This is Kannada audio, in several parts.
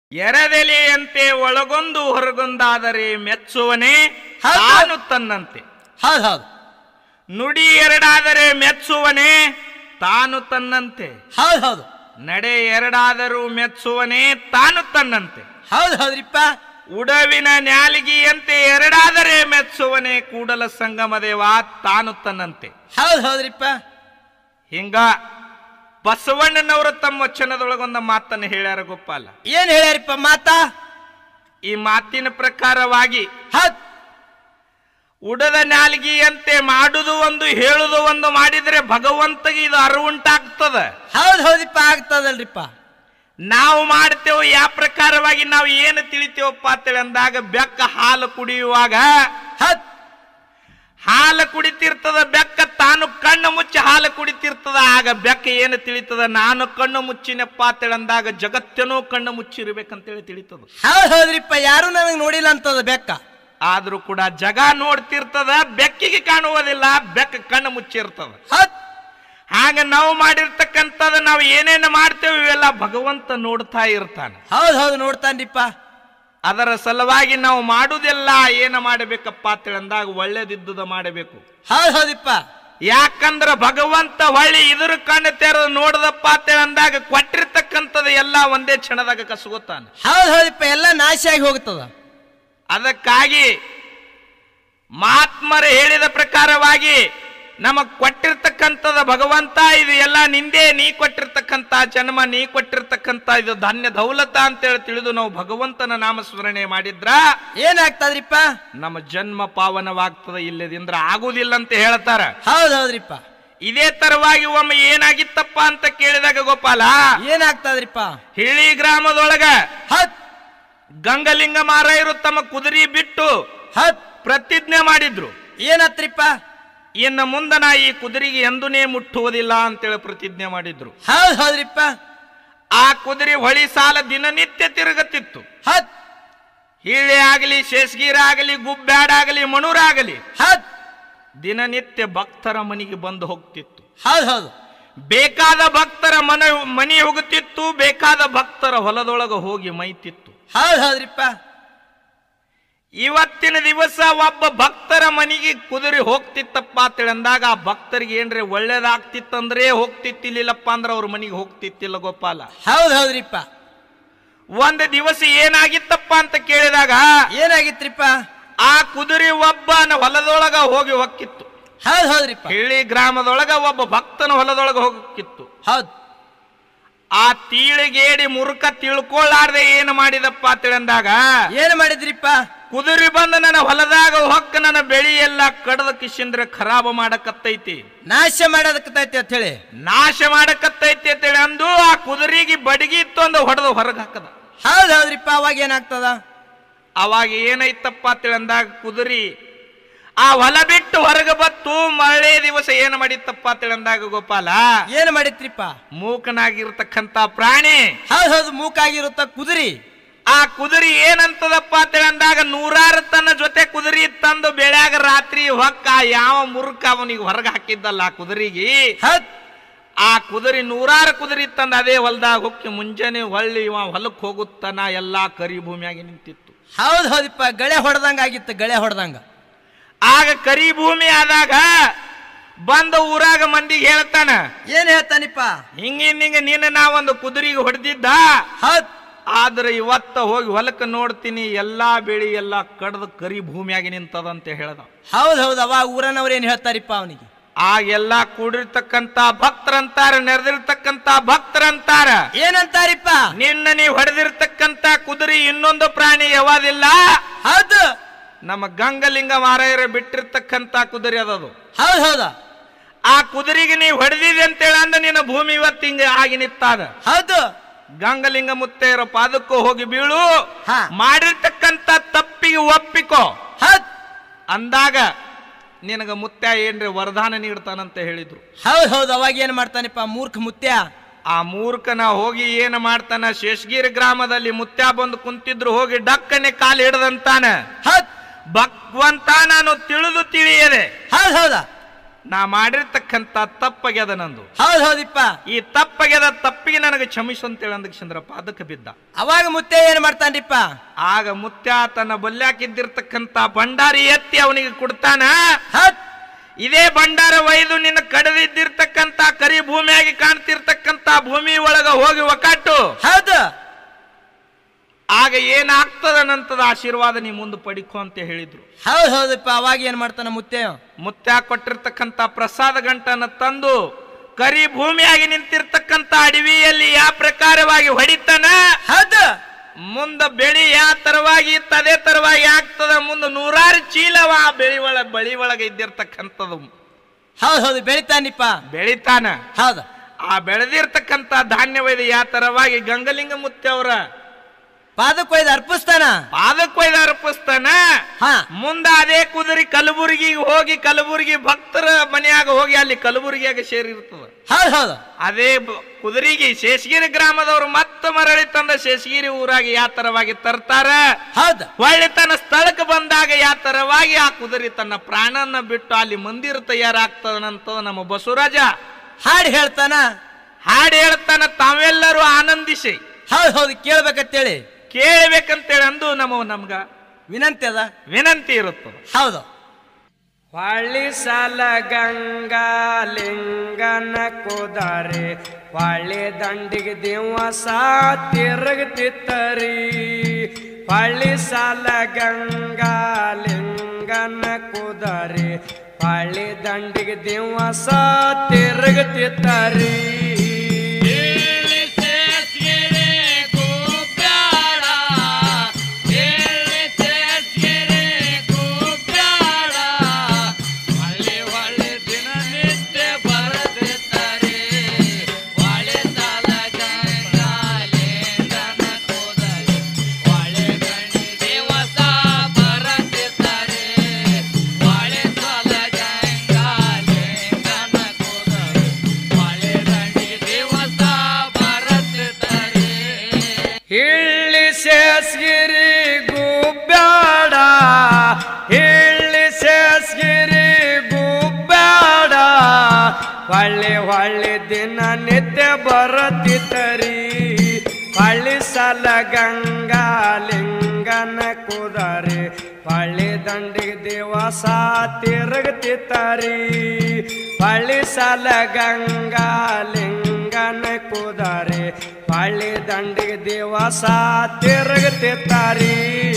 ಎರದೆಲೆಯಂತೆ ಒಳಗೊಂದು ಹೊರಗೊಂದಾದರೆ ಮೆಚ್ಚುವನೇ ಹೌದು. ತಾನು ತನ್ನಂತೆ ಹೌದು ಹೌದು ನುಡಿ ಎರಡಾದರೆ ಮೆಚ್ಚುವನೇ ತಾನು ತನ್ನಂತೆ ಹೌದು ಹೌದು ನಡೆ ಎರಡಾದರೂ ಮೆಚ್ಚುವನೇ ತಾನು ತನ್ನಂತೆ ಹೌದು ಹೌದ್ರಿಪ್ಪ ಉಡವಿನ ನ್ಯಾಲಿಗೆಯಂತೆ ಎರಡಾದರೆ ಮೆಚ್ಚುವನೇ ಕೂಡಲ ಸಂಗಮದೇವ ತಾನು ತನ್ನಂತೆ ಹೌದು ಹೌದ್ರಿಪ್ಪ ಹಿಂಗ ಬಸವಣ್ಣನವರು ತಮ್ಮ ವಚನದೊಳಗೊಂದ ಮಾತನ್ನು ಹೇಳ್ಯಾರ ಗೋಪಾಲ ಏನ್ ಹೇಳ್ಯಾರಿಪ್ಪ ಮಾತಾ ಈ ಮಾತಿನ ಪ್ರಕಾರವಾಗಿ ಹೌದ್ ಉಡದ ನಾಲ್ಗಿಯಂತೆ ಮಾಡುದು ಒಂದು ಹೇಳುದು ಒಂದು ಮಾಡಿದ್ರೆ ಭಗವಂತಗೆ ಇದು ಅರಿವುಂಟಾಗ್ತದ ಹೌದ್ ಹೌದಿಪ್ಪ ಆಗ್ತದಲ್ರಿಪ್ಪ ನಾವು ಮಾಡ್ತೇವೆ ಯಾವ ಪ್ರಕಾರವಾಗಿ ನಾವು ಏನು ತಿಳಿತೇವಪ್ಪ ಅಂತೇಳಿ ಅಂದಾಗ ಬೆಕ್ಕ ಹಾಲು ಕುಡಿಯುವಾಗ ಹೌದ್ ಹಾಲು ಕುಡಿತಿರ್ತದ ಬೆಕ್ಕ ತಾನು ಕಣ್ಣು ಮುಚ್ಚಿ ಹಾಲು ಕುಡಿತಿರ್ತದ ಆಗ ಬೆಕ್ಕ ಏನು ತಿಳಿತದ ನಾನು ಕಣ್ಣು ಮುಚ್ಚಿನಪ್ಪ ಅಂತೇಳಿ ಅಂದಾಗ ಜಗತ್ತೇನೋ ಕಣ್ಣು ಮುಚ್ಚಿರ್ಬೇಕಂತೇಳಿ ತಿಳಿತದ ಹೌದ್ ಹೌದ್ರಿಪ್ಪ ಯಾರು ನನಗೆ ನೋಡಿಲ್ಲ ಅಂತದ ಬೆಕ್ಕ ಆದ್ರೂ ಕೂಡ ಜಗ ನೋಡ್ತಿರ್ತದ ಬೆಕ್ಕಿಗೆ ಕಾಣುವುದಿಲ್ಲ ಬೆಕ್ಕ ಕಣ್ಣು ಮುಚ್ಚಿರ್ತದ ಹೌದ್ ಹಾಗ ನಾವು ಮಾಡಿರ್ತಕ್ಕಂಥದ್ದು ನಾವು ಏನೇನು ಮಾಡ್ತೇವೆ ಇವೆಲ್ಲ ಭಗವಂತ ನೋಡ್ತಾ ಇರ್ತಾನೆ ಹೌದ್ ಹೌದು ನೋಡ್ತಾನ್ರಿಪ್ಪ ಅದರ ಸಲುವಾಗಿ ನಾವು ಮಾಡುವುದೆಲ್ಲ ಏನು ಮಾಡಬೇಕಪ್ಪ ಅಂತೇಳಿ ಅಂದಾಗ ಒಳ್ಳೇದಿದ್ದುದ ಮಾಡಬೇಕು ಹೌದ್ ಹೌದಿಪ್ಪ ಯಾಕಂದ್ರ ಭಗವಂತ ಹೊಳ್ಳಿ ಇದ್ರ ಕಣ್ಣು ತೆರೆದು ನೋಡದಪ್ಪ ಅಂತೇಳಿ ಅಂದಾಗ ಕೊಟ್ಟಿರ್ತಕ್ಕಂಥದ್ದು ಎಲ್ಲ ಒಂದೇ ಕ್ಷಣದಾಗ ಕಸಗುತ್ತಾನೆ ಹೌದ್ ಹೌದಿಪ್ಪ ಎಲ್ಲ ನಾಶ ಆಗಿ ಹೋಗ್ತದ ಅದಕ್ಕಾಗಿ ಮಹಾತ್ಮರು ಹೇಳಿದ ಪ್ರಕಾರವಾಗಿ ನಮಗ್ ಕೊಟ್ಟಿರ್ತಕ್ಕಂಥದ ಭಗವಂತ ಇದು ಎಲ್ಲ ನಿಂದೆ ನೀ ಕೊಟ್ಟಿರ್ತಕ್ಕಂಥ ಜನ್ಮ ನೀ ಕೊಟ್ಟಿರ್ತಕ್ಕಂಥ ಇದು ಧಾನ್ಯ ದೌಲತ ಅಂತೇಳಿ ತಿಳಿದು ನಾವು ಭಗವಂತನ ನಾಮಸ್ಮರಣೆ ಮಾಡಿದ್ರ ಏನಾಗ್ತದ್ರಿಪ್ಪ ನಮ್ಮ ಜನ್ಮ ಪಾವನವಾಗ್ತದ ಇಲ್ಲದಿಂದ್ರ ಆಗುದಿಲ್ಲ ಅಂತ ಹೇಳ್ತಾರ ಹೌದ್ ಹೌದ್ರಿಪ್ಪ ಇದೇ ತರವಾಗಿ ಒಮ್ಮೆ ಏನಾಗಿತ್ತಪ್ಪ ಅಂತ ಕೇಳಿದಾಗ ಗೋಪಾಲ ಏನಾಗ್ತದ್ರಿಪ್ಪ ಹಿಳಿ ಗ್ರಾಮದೊಳಗ ಹತ್ ಗಂಗಲಿಂಗ ಮಾರಾಯರು ತಮ್ಮ ಕುದುರೆ ಬಿಟ್ಟು ಹತ್ ಪ್ರತಿಜ್ಞೆ ಮಾಡಿದ್ರು ಏನತ್ರಿಪ್ಪ ಇನ್ನು ಮುಂದೆ ನಾ ಈ ಕುದುರೆಗೆ ಎಂದೂನೇ ಮುಟ್ಟುವುದಿಲ್ಲ ಅಂತೇಳಿ ಪ್ರತಿಜ್ಞೆ ಮಾಡಿದ್ರು ಹೌದ್ ಹೌದ್ರಿಪ್ಪ ಆ ಕುದುರೆ ಹೊಳಿ ಸಾಲ ದಿನನಿತ್ಯ ತಿರುಗತಿತ್ತು ಹತ್ ಹೀಳೆ ಆಗಲಿ ಶೇಷಗೀರ ಆಗಲಿ ಗುಬ್ಬ್ಯಾಡಾಗಲಿ ಮಣೂರಾಗಲಿ ಹತ್ ದಿನನಿತ್ಯ ಭಕ್ತರ ಮನೆಗೆ ಬಂದು ಹೋಗ್ತಿತ್ತು ಹೌದ್ ಹೌದು ಬೇಕಾದ ಭಕ್ತರ ಮನ ಮನೆ ಹೋಗುತ್ತಿತ್ತು ಬೇಕಾದ ಭಕ್ತರ ಹೊಲದೊಳಗೆ ಹೋಗಿ ಮೈತಿತ್ತು ಹೌದ್ ಹೌದ್ರಿಪ್ಪ ಇವತ್ತಿನ ದಿವಸ ಒಬ್ಬ ಭಕ್ತರ ಮನೆಗೆ ಕುದುರೆ ಹೋಗ್ತಿತ್ತಪ್ಪ ಅಂತೇಳಿ ಅಂದಾಗ ಆ ಭಕ್ತರಿಗೆ ಏನ್ರಿ ಒಳ್ಳೇದಾಗ್ತಿತ್ತಂದ್ರೆ ಹೋಗ್ತಿತ್ತಿಲ್ಲಪ್ಪ ಅಂದ್ರೆ ಅವ್ರ ಮನೆಗೆ ಹೋಗ್ತಿತ್ತಿಲ್ಲ ಗೋಪಾಲ ಹೌದ್ ಹೌದ್ರಿಪ್ಪ ಒಂದು ದಿವಸ ಏನಾಗಿತ್ತಪ್ಪ ಅಂತ ಕೇಳಿದಾಗ ಏನಾಗಿತ್ರಿಪ್ಪ ಆ ಕುದುರೆ ಒಬ್ಬನ ಹೊಲದೊಳಗ ಹೋಗಿ ಹೊಕ್ಕಿತ್ತು ಹೌದ್ ಹೌದ್ರಿಪ್ಪ ಹಿಳಿ ಗ್ರಾಮದೊಳಗ ಒಬ್ಬ ಭಕ್ತನ ಹೊಲದೊಳಗ ಹೋಗಿತ್ತು ಹೌದ್ ಆ ತೀಳಿಗೇಡಿ ಮುರುಕ ತಿಳ್ಕೊಳ್ಳಾರ್ದೆ ಏನು ಮಾಡಿದಪ್ಪ ಅಂತೇಳಿ ಅಂದಾಗ ಏನ್ ಮಾಡಿದ್ರಿಪ್ಪ ಕುದುರೆ ಬಂದು ನನ್ನ ಹೊಲದಾಗ ಹೊಕ್ಕ ನನ್ನ ಬೆಳಿ ಎಲ್ಲ ಕಡದ ಕಿಶಿಂದ್ರೆ ಖರಾಬ ಮಾಡಕತ್ತೈತಿ ನಾಶ ಮಾಡೋದಕ್ಕೈತಿ ಅಂತ ಹೇಳಿ ನಾಶ ಮಾಡಕತ್ತೈತಿ ಅಂತೇಳಿ ಅಂದು ಆ ಕುದುರೆಗೆ ಬಡಗಿ ಒಂದು ಹೊಡೆದು ಹೊರಗೆ ಹಾಕದ ಹೌದ್ ಹೌದ್ರಿಪ್ಪ ಅವಾಗ ಏನಾಗ್ತದ ಅವಾಗ ಏನೈತಪ್ಪ ಅಂತೇಳಿ ಅಂದಾಗ ಕುದುರಿ ಆ ಹೊಲ ಬಿಟ್ಟು ಹೊರಗೆ ಬತ್ತು ಮಳೆ ದಿವಸ ಏನು ಮಾಡಿತ್ತಪ್ಪ ಅಂತೇಳಿ ಅಂದಾಗ ಗೋಪಾಲ ಏನ್ ಮಾಡಿತ್ರಿಪ್ಪ ಮೂಕನಾಗಿರ್ತಕ್ಕಂತ ಪ್ರಾಣಿ ಹೌದ್ ಹೌದು ಮೂಕಾಗಿರುತ್ತ ಕುದುರಿ ಆ ಕುದುರೆ ಏನಂತದಪ್ಪ ಅಂತೇಳಿ ಅಂದಾಗ ನೂರಾರು ತನ್ನ ಜೊತೆ ಕುದುರೆ ತಂದು ಬೆಳ್ಯಾಗ ರಾತ್ರಿ ಹೊಕ್ಕ ಯಾವ ಮುರುಕ ಅವನಿಗೆ ಹೊರಗೆ ಹಾಕಿದ್ದಲ್ಲ ಆ ಕುದುರೆಗೆ ಹತ್ ಆ ಕುದುರೆ ನೂರಾರು ಕುದುರೆ ತಂದು ಅದೇ ಹೊಲದಾಗ ಹೊಕ್ಕಿ ಮುಂಜಾನೆ ಹೊಳ್ಳಿ ಇವ ಹೊಲಕ್ಕೆ ಹೋಗುತ್ತಾನ ಎಲ್ಲಾ ಕರಿ ಭೂಮಿಯಾಗಿ ನಿಂತಿತ್ತು ಹೌದ್ ಹೌದಿಪ್ಪ ಗಳೆ ಹೊಡೆದಂಗ ಆಗಿತ್ತು ಗಳೆ ಹೊಡೆದಂಗ ಆಗ ಕರಿ ಭೂಮಿ ಆದಾಗ ಬಂದ ಊರಾಗ ಮಂದಿಗೆ ಹೇಳ್ತಾನ ಏನ್ ಹೇಳ್ತಾನಿಪ್ಪ ಹಿಂಗಿಂದ ಹಿಂಗ ನೀನು ನಾ ಒಂದು ಕುದುರೆಗೆ ಹೊಡೆದಿದ್ದ ಹೌದ್ ಆದ್ರೆ ಇವತ್ತ ಹೋಗಿ ಹೊಲಕ್ಕೆ ನೋಡ್ತೀನಿ ಎಲ್ಲಾ ಬೆಳಿ ಎಲ್ಲ ಕಡ್ದು ಕರಿ ಭೂಮಿಯಾಗಿ ನಿಂತದಂತ ಹೇಳ್ದ ಹೌದ್ ಹೌದ್ ಅವಾಗ ಊರನವ್ರು ಏನ್ ಹೇಳ್ತಾರಿಪ್ಪ ಅವನಿಗೆ ಆಗೆಲ್ಲ ಕೂಡಿರ್ತಕ್ಕಂತ ಭಕ್ತರಂತಾರ ನೆರೆದಿರ್ತಕ್ಕಂತ ಭಕ್ತರಂತಾರ ಏನಂತಾರಿಪ್ಪ ನಿನ್ನ ನೀವು ಹೊಡೆದಿರ್ತಕ್ಕಂತ ಕುದುರೆ ಇನ್ನೊಂದು ಪ್ರಾಣಿ ಯಾವಾದಿಲ್ಲ ಹೌದು ನಮ್ಮ ಗಂಗಲಿಂಗ ಮಾರಾಯರ ಬಿಟ್ಟಿರ್ತಕ್ಕಂತ ಕುದುರೆ ಅದದು ಹೌದ್ ಹೌದ ಆ ಕುದುರೆಗೆ ನೀವು ಹೊಡೆದಿದೆ ಅಂತೇಳಿ ಅಂದ ನಿನ್ನ ಭೂಮಿ ಇವತ್ತು ಹಿಂಗ ಆಗಿ ನಿತ್ತಾದ ಹೌದು ಗಂಗಲಿಂಗ ಮುತ್ತೇರ ಪಾದಕ್ಕೂ ಹೋಗಿ ಬೀಳು ಹಾ. ಮಾಡಿರ್ತಕ್ಕಂತ ತಪ್ಪಿಗೆ ಒಪ್ಪಿಕೋ ಹೌದ್ ಅಂದಾಗ ನಿನಗ ಮುತ್ಯ ಏನ್ರಿ ವರದಾನ ನೀಡ್ತಾನಂತ ಹೇಳಿದ್ರು ಹೌದ್ ಹೌದ್ ಅವಾಗ ಏನ್ ಮಾಡ್ತಾನಿಪ್ಪ ಮೂರ್ಖ ಮುತ್ಯ ಆ ಮೂರ್ಖನ ಹೋಗಿ ಏನು ಮಾಡ್ತಾನ ಶೇಷಗಿರಿ ಗ್ರಾಮದಲ್ಲಿ ಮುತ್ಯ ಬಂದು ಕುಂತಿದ್ರು ಹೋಗಿ ಡಕ್ಕನೆ ಕಾಲು ಹಿಡ್ದಂತಾನ ಹೌದ್ ಭಗವಂತ ನಾನು ತಿಳಿದು ತಿಳಿಯದೆ ಹೌದ್ ಹೌದ ನಾ ಮಾಡಿರ್ತಕ್ಕಂಥ ತಪ್ಪಗ್ಯದ ನಂದು ಹೌದ್ ಹೌದಿಪ್ಪ ಈ ತಪ್ಪಗ್ಯದ ತಪ್ಪಿಗೆ ನನಗೆ ಕ್ಷಮಿಸು ಅಂತೇಳಿ ಅಂದಕ್ಕೆ ಚಂದ್ರಪ್ಪ ಅದಕ್ಕೆ ಬಿದ್ದ ಅವಾಗ ಮುತ್ತೆ ಏನ್ ಮಾಡ್ತಾನ್ರಿಪ್ಪ ಆಗ ಮುತ್ಯ ತನ್ನ ಬಲ್ಯಾಕಿದ್ದಿರ್ತಕ್ಕಂಥ ಭಂಡಾರಿ ಎತ್ತಿ ಅವನಿಗೆ ಕೊಡ್ತಾನ ಹೌದ್ ಇದೇ ಭಂಡಾರ ಒಯ್ದು ನಿನ್ನ ಕಡದಿದ್ದಿರ್ತಕ್ಕಂಥ ಕರಿ ಭೂಮಿಯಾಗಿ ಕಾಣ್ತಿರ್ತಕ್ಕಂಥ ಭೂಮಿ ಒಳಗ ಹೋಗಿ ಒಕ್ಕಾಟು ಹೌದು ಆಗ ಏನಾಗ್ತದನಂತದ ಆಶೀರ್ವಾದ ನೀ ಮುಂದೆ ಪಡಿಕೋ ಅಂತ ಹೇಳಿದ್ರು ಹೌದ್ ಹೌದಪ್ಪ ಅವಾಗ ಏನ್ ಮಾಡ್ತಾನ ಮುತ್ತೆ ಮುತ್ಯ ಕೊಟ್ಟಿರ್ತಕ್ಕಂಥ ಪ್ರಸಾದ ಗಂಟನ್ನ ತಂದು ಕರಿ ಭೂಮಿಯಾಗಿ ನಿಂತಿರ್ತಕ್ಕಂಥ ಅಡವಿಯಲ್ಲಿ ಯಾವ ಪ್ರಕಾರವಾಗಿ ಹೊಡಿತಾನ ಹೌದು ಮುಂದ ಬೆಳಿ ಯಾವ ತರವಾಗಿ ಇತ್ತು ಅದೇ ತರವಾಗಿ ಆಗ್ತದ ಮುಂದೆ ನೂರಾರು ಚೀಲವ ಆ ಬೆಳಿ ಒಳ ಬಳಿ ಒಳಗೆ ಇದ್ದಿರ್ತಕ್ಕಂಥದ್ದು ಹೌದ್ ಹೌದು ಬೆಳಿತಾನಿಪ್ಪ ಬೆಳಿತಾನ ಹೌದು ಆ ಬೆಳೆದಿರ್ತಕ್ಕಂಥ ಧಾನ್ಯವೈದ ಯಾವ ತರವಾಗಿ ಗಂಗಲಿಂಗ ಮುತ್ಯ ಅವರ ಪಾದಕ್ಕೆ ಒಯ್ದು ಅರ್ಪಿಸ್ತಾನ ಪಾದಕ್ಕೊಯ್ದು ಅರ್ಪಿಸ್ತಾನ ಹಾ ಮುಂದ ಅದೇ ಕುದುರೆ ಕಲಬುರಗಿಗೆ ಹೋಗಿ ಕಲಬುರಗಿ ಭಕ್ತರ ಮನೆಯಾಗ ಹೋಗಿ ಅಲ್ಲಿ ಕಲಬುರಗಿಯಾಗ ಸೇರಿರ್ತದ ಹೌದ್ ಹೌದು ಅದೇ ಬ- ಕುದುರೆಗೆ ಶೇಷಗಿರಿ ಗ್ರಾಮದವರು ಮತ್ತೆ ಮರಳಿ ತಂದ ಶೇಷಗಿರಿ ಊರಾಗ ಯಾವ ತರವಾಗಿ ತರ್ತಾರ ಹೌದು ಹೊಳ್ಳಿ ತನ್ನ ಸ್ಥಳಕ್ಕೆ ಬಂದಾಗ ಯಾವ ತರವಾಗಿ ಆ ಕುದುರೆ ತನ್ನ ಪ್ರಾಣನ ಬಿಟ್ಟು ಅಲ್ಲಿ ಮಂದಿರ ತಯಾರಾಗ್ತದನಂತ ನಮ್ಮ ಬಸವರಾಜ ಹಾಡು ಹೇಳ್ತಾನ ಹಾಡು ಹೇಳ್ತಾನ ತಾವೆಲ್ಲರೂ ಆನಂದಿಸಿ ಹೌದ್ ಹೌದು ಕೇಳ್ಬೇಕಂತೇಳಿ ಕೇಳಬೇಕಂತೇಳಿ ಅಂದು ನಮ್ಮ ನಮ್ಗ ವಿನಂತಿ ಅದ ವಿನಂತಿ ಇರುತ್ತದೆ ಹೌದು ಹೊಳ್ಳಿ ಸಲ ಗಂಗಾ ಲಿಂಗನ ಕುದರೆ ಹೊಳ್ಳಿ ದಂಡಿಗೆ ದಿವಸ ತಿರುಗ್ತಿತ್ತರಿ ಹೊಳ್ಳಿ ಸಲ ಗಂಗಾ ಲಿಂಗನ ಕುದರೆ ಹೊಳ್ಳಿ ದಂಡಿಗೆ ದಿವಸ ತಿರುಗ್ತಿತ್ತರಿ ಹಿಳ್ಳಿ ಶೇಷಗಿರಿ ಗುಬ್ಬ್ಯಾಡ ಹಿಳ್ಳಿ ಶೇಷಗಿರಿ ಗುಬ್ಬ್ಯಾಡ ಹೊಳ್ಳಿ ಹೊಳ್ಳಿ ದಿನ ನಿತ್ಯ ಬರತಿತ್ತರಿ ಹೊಳ್ಳಿ ಸಲ ಗಂಗಾ ಲಿಂಗನ ಕುದರೆ ಹೊಳ್ಳಿ ದಂಡಿಗೆ ದಿವಸ ತಿರುಗ್ತಿತ್ತರಿ ಹೊಳ್ಳಿ ಸಲ ಗಂಗಾ ಲಿಂಗನ ಕುದರೆ ಹೊಳ್ಳಿ ದಂಡಿಗೆ ದಿವಸ ತಿರುಗ್ತಿತ್ತಾರಿ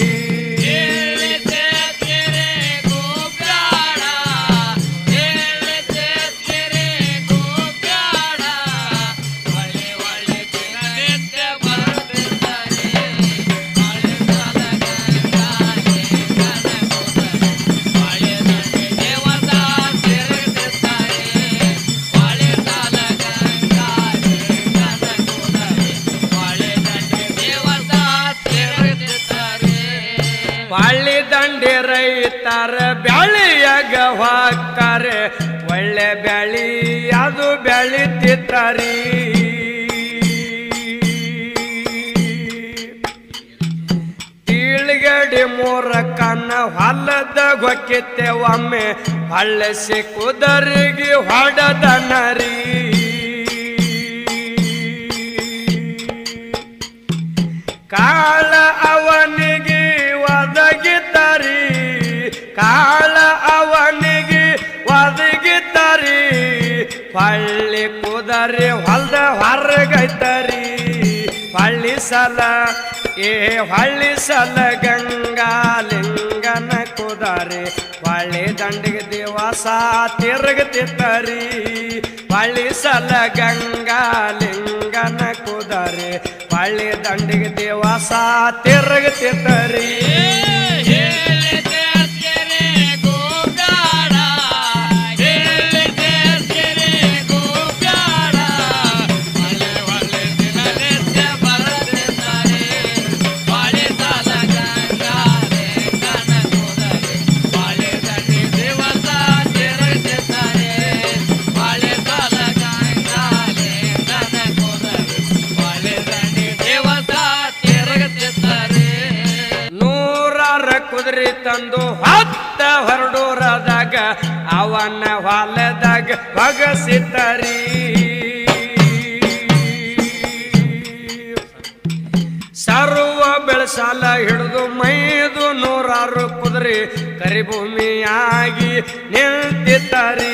ಹೊಳ್ಳಿ ದಂಡಿ ರೈತರ ಬೆಳೆಯಾಗ ಹಾಕ್ತಾರೆ ಒಳ್ಳೆ ಬೆಳಿ ಅದು ಬೆಳಿತಿತ್ತರಿ ತೀಳ್ಗಡಿ ಮೂರ ಕಣ್ಣ ಹೊಲದ ಗೊಕ್ಕಿತ್ತೆ ಒಮ್ಮೆ ಹಳ್ಳಸಿ ಕುದರಿಗೆ ಹೊಡೆದ ನರಿ ಕಾಳ ಅವನಿಗೆ ಒದಗಿದ್ದರಿ ಕಾಳ ಅವನಿಗೆ ಒದಗಿದ್ದರಿ ಹೊಳ್ಳಿ ಕುದರಿ ಹೊಲ್ದ ಹೊರಗೈತರಿ ಹೊಳ್ಳಿ ಸಲ ಏ ಹೊಳ್ಳಿ ಸಲ ಗಂಗಾ ಲಿಂಗನ ಕುದರೆ ಹೊಳ್ಳಿ ದಂಡಿಗೆ ದಿವಸ ತಿರುಗತಿತ್ತರಿ ಹೊಳ್ಳಿ ಸಲ ಗಂಗಾ ಲಿಂಗನ ಕುದರೆ ಹೊಳ್ಳಿ ದಂಡಿಗೆ ದಿವಸ ತಿರುಗತಿತ್ತರಿ ನೂರಾರ ಕುದ ಕುದುರೆ ತಂದು ಹತ್ತ ಹೊರಡೂರದಾಗ ಅವನ ಹೊಲದಾಗ ಬಗಸಿತರಿ ಸರ್ವ ಬೆಳಸಾಲ ಹಿಡಿದು ಮೈದು ನೂರಾರು ಕುದುರೆ ಕರಿಭೂಮಿಯಾಗಿ ನಿಂತಿದ್ದರಿ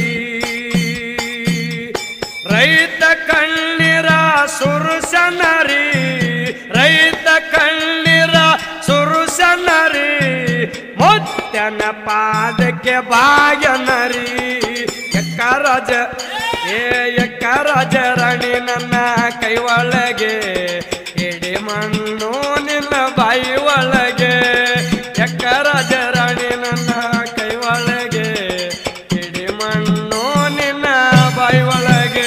ರೈತ ಕಣ್ಣೀರ ಸುರುಸನರಿ ರೈತ ಕಣ್ಣೀರ ಸುರುಸನರಿ ಮುತ್ತನ ಪಾದಕ್ಕೆ ಬಾಯನರಿ ಎಕ್ಕ ರಾಜ ಏ ಎಕ್ಕ ರಾಜ ರಾಣಿ ನನ್ನ ಕೈ ಒಳಗೆ ಎಡೆ ಮಣ್ಣು ನಿನ್ನ ಬಾಯಿ ಒಳಗೆ ಎಕ್ಕ ರಾಜ ರಾಣಿ ನನ್ನ ಕೈ ಒಳಗೆ ಎಡೆ ಮಣ್ಣು ನಿನ್ನ ಬಾಯಿ ಒಳಗೆ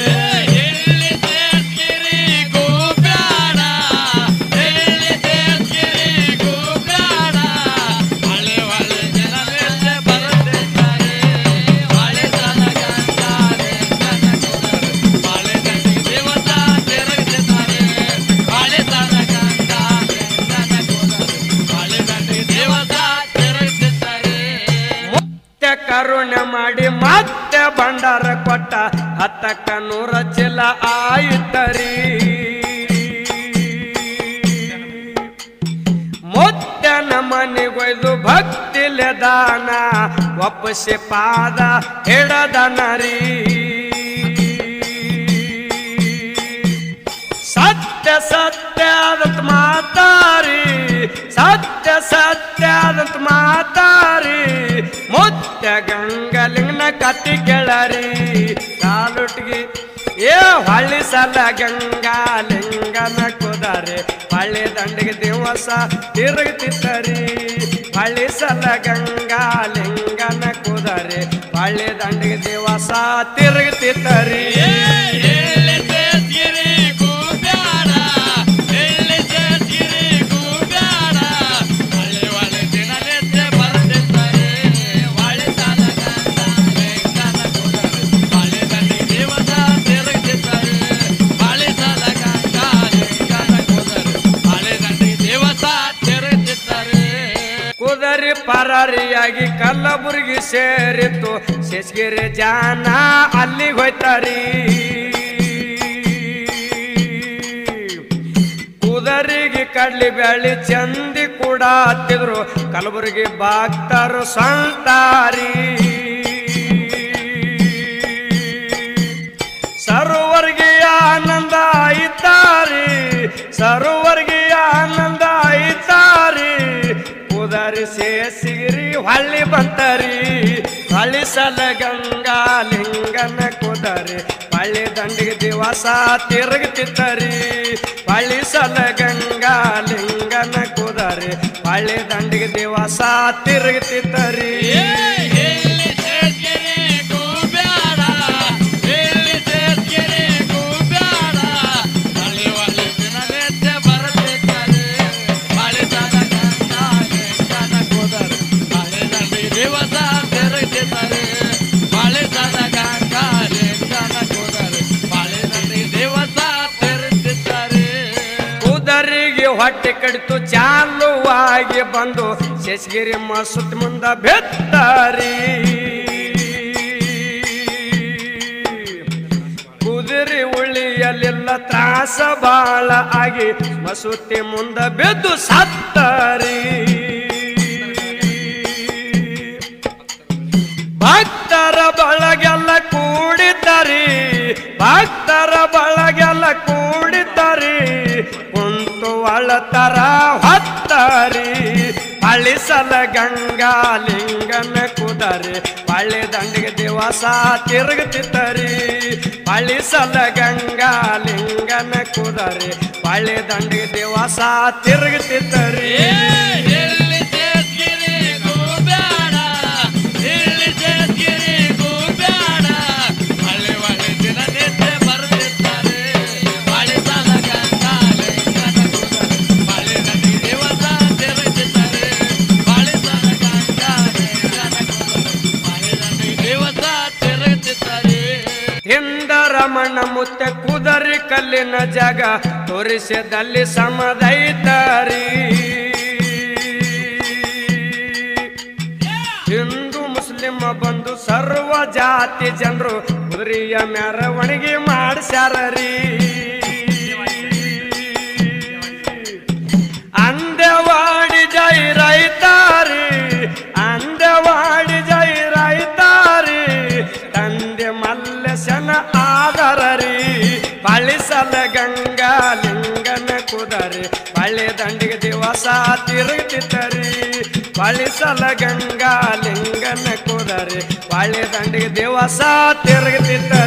ಮತ್ತೆ ಕರುಣೆ ಮಾಡಿ ಮತ್ತೆ ಭಂಡಾರ ಕೊಟ್ಟ ಹತ್ತಕ್ಕ ನೂರ ಚೀಲ ಆಯಿತರಿ ಮುತ್ತನ ಮನೆಗೊಯ್ದು ಭಕ್ತಿಲೆ ದಾನ ಒಪ್ಪಸಿ ಪಾದ ಹಿಡದನರಿ ಸತ್ಯ ಸತ್ಯ ಆದತ್ ಮಾತಾರಿ ಸತ್ಯ ಸತ್ಯ ಆದತ್ ಮಾತಾರಿ ಮುತ್ಯ ಗಂಗಲಿಂಗನ ಕತ್ತಿ ಕೆಳರಿ ಸಾಲುಟ್ಗಿ ಏ ಹೊಳ್ಳಿ ಸಲ ಗಂಗಾಲಿಂಗನ ಕುದಾರೆ ಹೊಳ್ಳಿ ದಂಡಿಗೆ ದಿವಸ ತಿರುಗ್ತಿತ್ತರಿ ಹೊಳ್ಳಿ ಸಲ ಗಂಗಾಲಿಂಗನ ಕುದಾರೆ ಹೊಳ್ಳಿ ದಂಡಿಗೆ ದಿವಸ ತಿರುಗ್ತಿತ್ತರಿ ಕುದರಿ ಪರಾರಿಯಾಗಿ ಕಲ್ಲಬುರ್ಗಿ ಸೇರಿತ್ತು ಶೇಷಗಿರಿ ಜಾನ ಅಲ್ಲಿಗೆ ಹೋಯ್ತಾರಿ ಕುದರಿಗೆ ಕಡ್ಲಿ ಬ್ಯಾಳಿ ಚಂದಿ ಕೂಡ ಹತ್ತಿದ್ರು ಕಲಬುರಗಿ ಭಕ್ತರು ಸಂತಾರಿ ಸರ್ವರ್ಗೆ ಆನಂದ ಐತಾರಿ ಸರ್ವರ್ಗೆ ಆನಂದ ಐತಾರಿ ಕುದರಿ ಸೇಸಿರಿ ಹೊಳ್ಳಿ ಬಂತರಿ ಹೊಳ್ಳಿ ಸಲ ಗಂಗಾ ಲಿಂಗನ ಕುದರಿ ಹೊಳ್ಳಿ ದಂಡಿಗೆ ದಿವಸ ತಿರುಗ್ತಿತ್ತರಿ ಹೊಳ್ಳಿ ಸಲ ಗಂಗಾ ಲಿಂಗನ ಕುದರಿ ಹೊಳ್ಳಿ ದಂಡಿಗೆ ದಿವಸ ತಿರುಗ್ತಿತ್ತರಿ ಕುದರಿಗೆ ಹೊಟ್ಟೆ ಕಡಿತು ಚಾಲುವಾಗಿ ಬಂದು ಶೇಷಗಿರಿ ಮಸುತ್ ಮುಂದ ಬೆತ್ತರಿ ಕುದುರೆ ಉಳಿಯಲಿಲ್ಲ ತ್ರಾಸ ಬಾಳ ಆಗಿ ಮಸೂತಿ ಮುಂದ ಬೆದ್ದು ಸತ್ತರಿ ಭಕ್ತರ ಬಳಗೆಲ್ಲ ಕೂಡಿದ್ದರಿ ಭಕ್ತರ ಬಳಗೆಲ್ಲ ಕೂಡಿದ್ದರಿ ಕುಂತು ಅಳತರ ಹೊತ್ತರಿ ಅಳಿಸಲ ಗಂಗಾ ಲಿಂಗನ ಕುದರಿ ಪಳ್ಳಿ ದಂಡಿಗೆ ದಿವಸ ತಿರುಗುತ್ತಿದ್ದರಿ ಅಳಿಸಲ ಗಂಗಾ ಲಿಂಗನ ಕುದರಿ ಪಳ್ಳಿ ದಂಡಿಗೆ ದಿವಸ ತಿರುಗುತ್ತಿದ್ದರಿ ಹಿಂದ ರಮಣ ಮುತ್ತ ಕುದರಿ ಕಲ್ಲಿನ ಜಾಗ ತೋರಿಸಿದಲ್ಲಿ ಸಮದೈತರಿ ಸರ್ವ ಜಾತಿ ಜನರು ಕುದುರೆಯ ಮೆರವಣಿಗೆ ಮಾಡಿಸ್ಯಾರ ರೀ ಅಂದವಾಡಿ ಜೈ ರೈತಾರಿ ಅಂದವಾಡಿ ಜೈ ರೈತಾರಿ ತಂದೆ ಮಲ್ಲೇಶನ ಆದರ ರೀ ಪಳಿಸಲ ಗಂಗಾ ಲಿಂಗನ ಕುದರಿ ಪಳ್ಳಿ ದಂಡಿಗೆ ದಿವಸ ತಿರುಗುತ್ತಿತ್ತರಿ ಪಳಿಸಲ ಗಂಗಾ ಲಿಂಗನ ಕುದರಿ ಪಳ್ಳಿ ದಂಡಿಗೆ ದಿವಸ ತಿರುಗುತ್ತಿತ್ತ